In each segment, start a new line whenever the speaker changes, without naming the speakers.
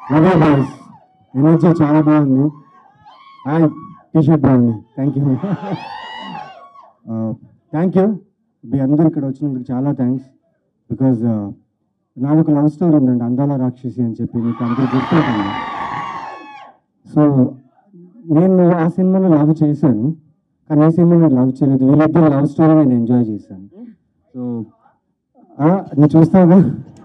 love you boys energy చాలా బాగుంది hi t shirt బాగుంది థ్యాంక్ యూ థ్యాంక్ యూ మీ అందరు ఇక్కడ వచ్చినందుకు చాలా థ్యాంక్స్ బికాజ్ నాది ఒక లవ్ స్టోరీ ఉందండి అందాల రాక్షసి అని చెప్పి మీకు అందరూ గుర్తుంటుంది సో నేను ఆ సినిమాలో లవ్ చేశాను కానీ ఈ సినిమాలో లవ్ చేయలేదు వీళ్ళిద్దరు లవ్ స్టోరీ నేను ఎంజాయ్ చేశాను సో నువ్వు చూస్తావుగా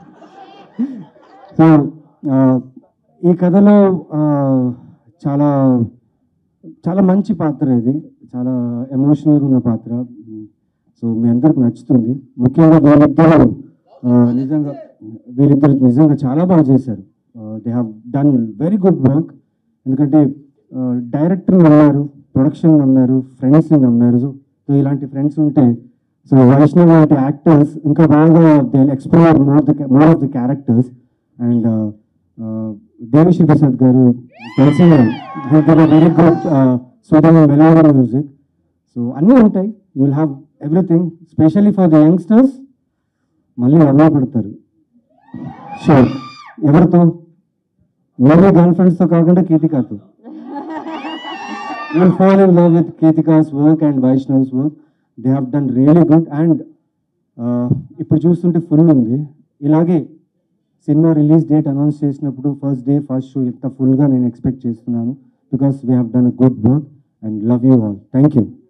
సో ఆ, ఈ కథలో ఆ, చాలా చాలా మంచి పాత్ర ఇది చాలా ఎమోషనల్గా ఉన్న పాత్ర సో మీ అందరికి నచ్చుతుంది ముఖ్యంగా వీళ్ళిద్దరు ఆ, నిజంగా వీళ్ళిద్దరు నిజంగా చాలా బాగా చేశారు they have done very good work ఎందుకంటే డైరెక్టర్ నమ్మారు ప్రొడక్షన్ నమ్మారు ఫ్రెండ్స్ని నమ్మారు సో ఇలాంటి ఫ్రెండ్స్ ఉంటే సో వైష్ణవ్ లాంటి యాక్టర్స్ ఇంకా బాగా they explore more the more of the characters and Devi Sri Prasad garu తెలిసిన very good soothing melody music so అన్నీ ఉంటాయి you will have everything specially for the youngsters మళ్ళీ అలా పడతారు షూర్ ఎవరితో మేబీ గర్ల్ ఫ్రెండ్స్తో కాకుండా కీతికాతో will fall in love with Ketika's work and Vaishnav's work they have done really good and ఇప్పుడు చూస్తుంటే ఫుల్ ఉంది ఇలాగే సినిమా రిలీజ్ డేట్ అనౌన్స్ చేసినప్పుడు ఫస్ట్ డే ఫస్ట్ షో ఇంత ఫుల్గా నేను ఎక్స్పెక్ట్ చేస్తున్నాను because we have done a good work and love you all thank you